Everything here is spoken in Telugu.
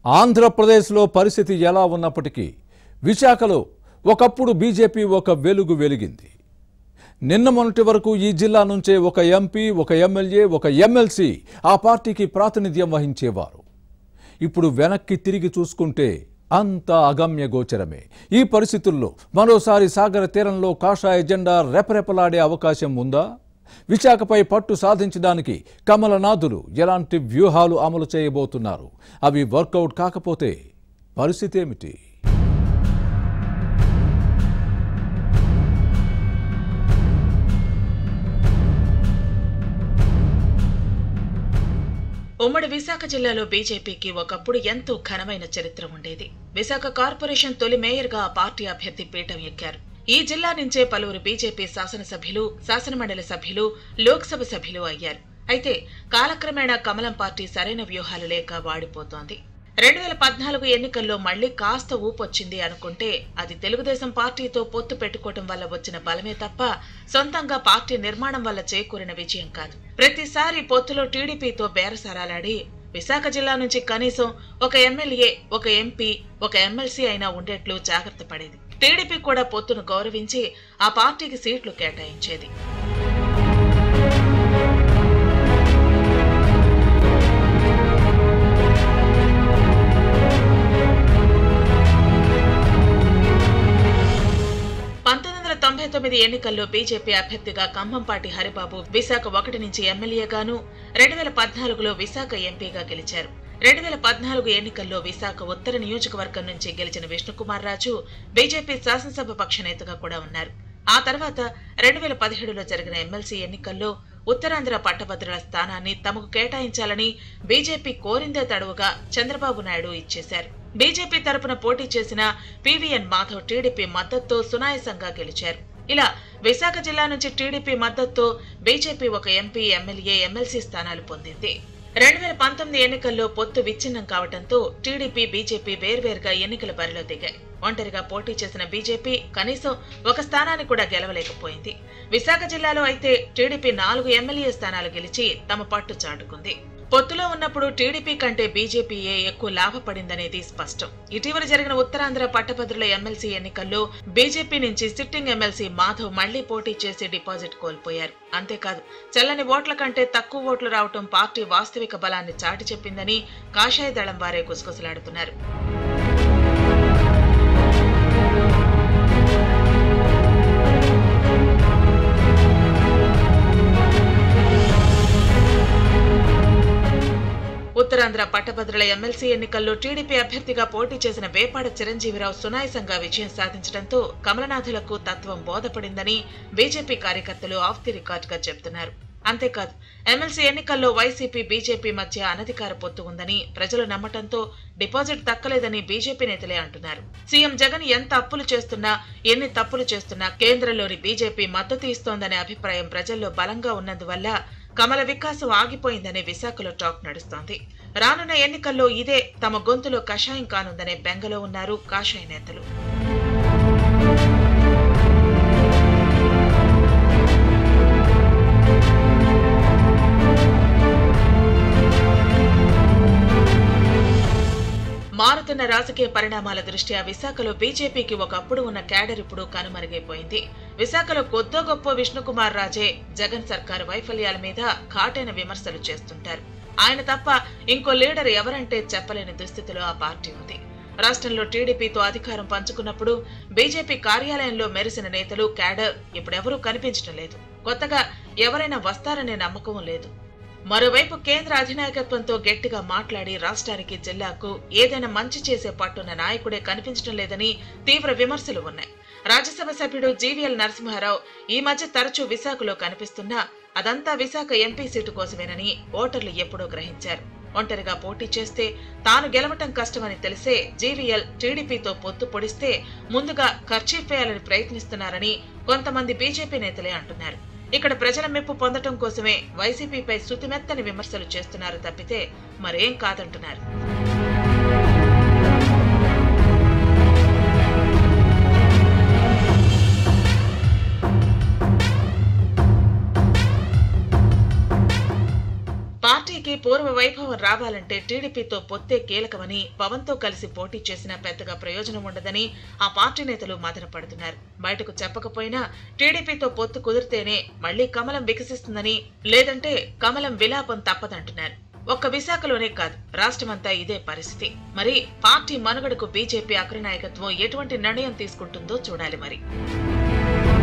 ఆంధ్రప్రదేశ్లో పరిస్థితి ఎలా ఉన్నప్పటికీ విశాఖలో ఒకప్పుడు బీజేపీ ఒక వెలుగు వెలిగింది నిన్న మొన్నటి వరకు ఈ జిల్లా నుంచే ఒక ఎంపీ ఒక ఎమ్మెల్యే ఒక ఎమ్మెల్సీ ఆ పార్టీకి ప్రాతినిధ్యం వహించేవారు ఇప్పుడు వెనక్కి తిరిగి చూసుకుంటే అంతా అగమ్య గోచరమే ఈ పరిస్థితుల్లో మరోసారి సాగర తీరంలో కాషాయ జెండా రెపరెపలాడే అవకాశం ఉందా విశాఖపై పట్టు సాధించడానికి కమలనాథులు ఎలాంటి వ్యూహాలు అమలు చేయబోతున్నారు అవి వర్కౌట్ కాకపోతే పరిస్థితి ఏమిటి ఉమ్మడి విశాఖ జిల్లాలో బీజేపీకి ఒకప్పుడు ఎంతో ఘనమైన చరిత్ర ఉండేది విశాఖ కార్పొరేషన్ తొలి మేయర్గా ఆ పార్టీ అభ్యర్థి పీఠం ఎక్కారు ఈ జిల్లా నుంచే పలువురు బీజేపీ శాసనసభ్యులు శాసనమండలి సభ్యులు లోక్సభ సభ్యులు అయ్యారు అయితే కాలక్రమేణా కమలం పార్టీ సరైన వ్యూహాలు లేక వాడిపోతోంది రెండు వేల పద్నాలుగు ఎన్నికల్లో మళ్లీ కాస్త ఊపొచ్చింది అనుకుంటే అది తెలుగుదేశం పార్టీతో పొత్తు పెట్టుకోవటం వల్ల వచ్చిన బలమే తప్ప సొంతంగా పార్టీ నిర్మాణం వల్ల చేకూరిన విజయం కాదు ప్రతిసారి పొత్తులో టీడీపీతో బేరసారాలాడి విశాఖ జిల్లా నుంచి కనీసం ఒక ఎమ్మెల్యే ఒక ఎంపీ ఒక ఎమ్మెల్సీ అయినా ఉండేట్లు జాగ్రత్త పడేది టీడీపీ కూడా పొత్తును గౌరవించి ఆ పార్టీకి సీట్లు కేటాయించేది పంతొమ్మిది వందల తొంభై తొమ్మిది ఎన్నికల్లో బీజేపీ అభ్యర్థిగా కంభంపాటి హరిబాబు విశాఖ ఒకటి నుంచి ఎమ్మెల్యేగాను రెండు వేల పద్నాలుగులో విశాఖ ఎంపీగా గెలిచారు రెండు వేల పద్నాలుగు ఎన్నికల్లో విశాఖ ఉత్తర నియోజకవర్గం నుంచి గెలిచిన విష్ణుకుమార్ రాజు బీజేపీ శాసనసభ పక్ష నేతగా కూడా ఉన్నారు ఆ తర్వాత రెండు వేల పదిహేడులో జరిగిన ఎమ్మెల్సీ ఎన్నికల్లో ఉత్తరాంధ్ర పట్టభద్రుల స్థానాన్ని తమకు కేటాయించాలని బీజేపీ కోరిందే తడువుగా చంద్రబాబు నాయుడు ఇచ్చేశారు బీజేపీ తరపున పోటీ చేసిన పివిఎన్ మాధవ్ టీడీపీ మద్దతుతో సునాయాసంగా గెలిచారు ఇలా విశాఖ జిల్లా నుంచి టీడీపీ మద్దతుతో బీజేపీ ఒక ఎంపీ ఎమ్మెల్యే ఎమ్మెల్సీ స్థానాలు పొందింది రెండు వేల పంతొమ్మిది ఎన్నికల్లో పొత్తు విచ్ఛిన్నం కావడంతో టీడీపీ బీజేపీ వేర్వేరుగా ఎన్నికల బరిలో దిగాయి ఒంటరిగా పోటీ చేసిన బీజేపీ కనీసం ఒక స్థానాన్ని కూడా గెలవలేకపోయింది విశాఖ జిల్లాలో అయితే టీడీపీ నాలుగు ఎమ్మెల్యే స్థానాలు గెలిచి తమ పట్టు చాటుకుంది పొత్తులో ఉన్నప్పుడు టీడీపీ కంటే బీజేపీయే ఎక్కువ లాభపడిందనేది స్పష్టం ఇటీవల జరిగిన ఉత్తరాంధ్ర పట్టభద్రుల ఎమ్మెల్సీ ఎన్నికల్లో బీజేపీ నుంచి సిట్టింగ్ ఎమ్మెల్సీ మాధవ్ మళ్లీ పోటీ చేసి డిపాజిట్ కోల్పోయారు అంతేకాదు చెల్లని ఓట్ల కంటే తక్కువ ఓట్లు రావటం పార్టీ వాస్తవిక బలాన్ని చాటి చెప్పిందని కాషాయ దళం వారే గుసగుసలాడుతున్నారు ఉత్తరాంధ్ర పట్టభద్రుల ఎమ్మెల్సీ ఎన్నికల్లో టీడీపీ అభ్యర్థిగా పోటీ చేసిన వేపాడ చిరంజీవిరావు సునాయసంగా విజయం సాధించడంతో కమలనాథులకు తత్వం బోధపడిందని బీజేపీ కార్యకర్తలు ఆఫ్ ది రికార్డుగా చెబుతున్నారు అంతేకాదు ఎమ్మెల్సీ ఎన్నికల్లో వైసీపీ బీజేపీ మధ్య అనధికార పొత్తు ఉందని ప్రజలు నమ్మటంతో డిపాజిట్ దక్కలేదని బీజేపీ నేతలే అంటున్నారు సీఎం జగన్ ఎంత అప్పులు చేస్తున్నా ఎన్ని తప్పులు చేస్తున్నా కేంద్రంలోని బీజేపీ మద్దతు ఇస్తోందనే అభిప్రాయం ప్రజల్లో బలంగా ఉన్నందువల్ల కమల వికాసం ఆగిపోయిందనే విశాఖలో టాక్ నడుస్తోంది రానున్న ఎన్నికల్లో ఇదే తమ గొంతులో కషాయం కానుందనే బెంగలో ఉన్నారు కాషాయ నేతలు మారుతున్న రాజకీయ పరిణామాల దృష్ట్యా విశాఖలో బీజేపీకి ఒకప్పుడు ఉన్న క్యాడర్ ఇప్పుడు కనుమరుగైపోయింది విశాఖలో కొద్దో గొప్ప విష్ణుకుమార్ రాజే జగన్ సర్కారు వైఫల్యాల మీద ఘాటైన విమర్శలు చేస్తుంటారు ఆయన తప్ప ఇంకో లీడర్ ఎవరంటే చెప్పలేని దుస్థితిలో ఆ పార్టీ ఉంది రాష్ట్రంలో టీడీపీతో అధికారం పంచుకున్నప్పుడు బీజేపీ కార్యాలయంలో మెరిసిన నేతలు క్యాడర్ ఇప్పుడెవరూ కనిపించడం లేదు కొత్తగా ఎవరైనా వస్తారనే నమ్మకం లేదు మరోవైపు కేంద్ర అధినాయకత్వంతో గట్టిగా మాట్లాడి రాష్ట్రానికి జిల్లాకు ఏదైనా మంచి చేసే పట్టున్న నాయకుడే కనిపించడం లేదని తీవ్ర విమర్శలు ఉన్నాయి రాజ్యసభ సభ్యుడు జీవీఎల్ నరసింహారావు ఈ మధ్య తరచూ విశాఖలో కనిపిస్తున్నా అదంతా విశాఖ ఎంపీ సీటు కోసమేనని ఓటర్లు ఎప్పుడో గ్రహించారు ఒంటరిగా పోటీ చేస్తే తాను గెలవటం కష్టమని తెలిసే జీవీఎల్ టీడీపీతో పొత్తు పొడిస్తే ముందుగా ఖర్చీఫ్ వేయాలని ప్రయత్నిస్తున్నారని కొంతమంది బీజేపీ నేతలే అంటున్నారు ఇక్కడ ప్రజల మెప్పు పొందటం కోసమే వైసీపీపై శుతిమెత్తని విమర్శలు చేస్తున్నారు తప్పితే మరేం కాదంటున్నారు పార్టీకి పూర్వ పూర్వ వైభవం రావాలంటే టీడీపీతో పొత్తే కీలకమని పవన్ తో కలిసి పోటీ చేసినా పెద్దగా ప్రయోజనం ఉండదని ఆ పార్టీ నేతలు మదనపడుతున్నారు బయటకు చెప్పకపోయినా టీడీపీతో పొత్తు కుదిరితేనే మళ్లీ కమలం వికసిస్తుందని లేదంటే కమలం విలాపం తప్పదంటున్నారు ఒక్క విశాఖలోనే కాదు రాష్ట్రమంతా ఇదే పరిస్థితి మరి పార్టీ మనుగడకు బీజేపీ అగ్రనాయకత్వం ఎటువంటి నిర్ణయం తీసుకుంటుందో చూడాలి మరి